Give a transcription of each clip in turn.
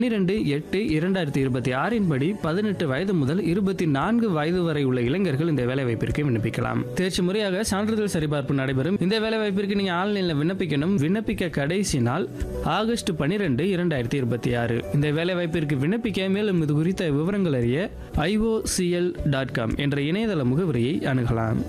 பன்னிரெண்டு எட்டு இரண்டாயிரத்தி இருபத்தி ஆறின் படி பதினெட்டு வயது முதல் இருபத்தி நான்கு வயது வரை உள்ள இளைஞர்கள் இந்த வேலைவாய்ப்பிற்கு விண்ணப்பிக்கலாம் தேர்ச்சி முறையாக சான்றிதழ் சரிபார்ப்பு நடைபெறும் இந்த வேலைவாய்ப்பிற்கு நீங்க ஆன்லைனில் விண்ணப்பிக்கணும் விண்ணப்பிக்க கடைசி நாள் ஆகஸ்ட் பன்னிரெண்டு இரண்டாயிரத்தி இருபத்தி ஆறு இந்த வேலைவாய்ப்பிற்கு விண்ணப்பிக்க மேலும் இது குறித்த விவரங்கள் அறிய ஐஓசிஎல் டாட் காம் என்ற இணையதள முகவரியை அணுகலாம்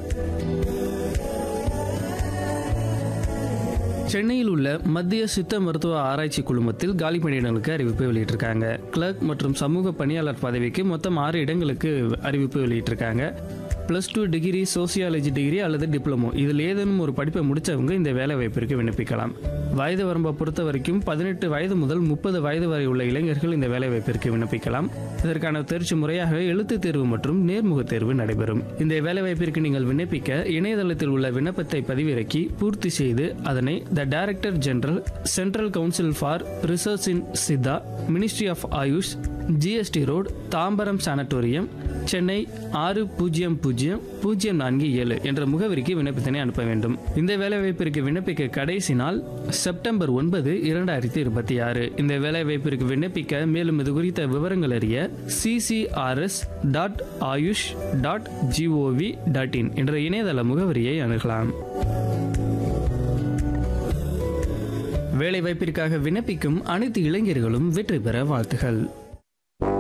சென்னையில் உள்ள மத்திய சித்த மருத்துவ ஆராய்ச்சி குழுமத்தில் காலி பணியிடங்களுக்கு அறிவிப்பு வெளியிட்டிருக்காங்க கிளர்க் மற்றும் சமூக பணியாளர் பதவிக்கு மொத்தம் ஆறு இடங்களுக்கு அறிவிப்பு வெளியிட்டிருக்காங்க plus two degree sociology degree அல்லது டிப்ளமோ இதில் ஏதேனும் ஒரு படிப்பை முடித்தவங்க இந்த வேலை வாய்ப்பிற்கு விண்ணப்பிக்கலாம் வயது வரம்பை பொறுத்த வரைக்கும் பதினெட்டு வயது முதல் முப்பது வயது வரை உள்ள இளைஞர்கள் இந்த வேலை வாய்ப்பிற்கு விண்ணப்பிக்கலாம் இதற்கான தேர்ச்சி முறையாக எழுத்துத் தேர்வு மற்றும் நேர்முக தேர்வு நடைபெறும் இந்த வேலை வாய்ப்பிற்கு நீங்கள் விண்ணப்பிக்க இணையதளத்தில் உள்ள விண்ணப்பத்தை பதிவிறக்கி பூர்த்தி செய்து அதனை the director general central council for research in Siddha ministry of AYUSH GST road Tambaram sanatorium Chennai ஆறு பூஜ்ஜியம் பூஜ்ஜியம் பூஜ்ஜியம் நான்கு ஏழு என்ற முகவரிக்கு விண்ணப்பத்தினை அனுப்ப வேண்டும் இந்த வேலைவாய்ப்பிற்கு விண்ணப்பிக்க கடைசி நாள் செப்டம்பர் ஒன்பது இரண்டாயிரத்தி இருபத்தி ஆறு இந்த வேலைவாய்ப்பிற்கு விண்ணப்பிக்க மேலும் இது குறித்த விவரங்கள் அறிய CCRS dot AYUSH dot GOV dot in என்ற இணையதள முகவரியை அணுகலாம் வேலைவாய்ப்பிற்காக விண்ணப்பிக்கும் அனைத்து இளைஞர்களும் வெற்றி பெற வாழ்த்துகள்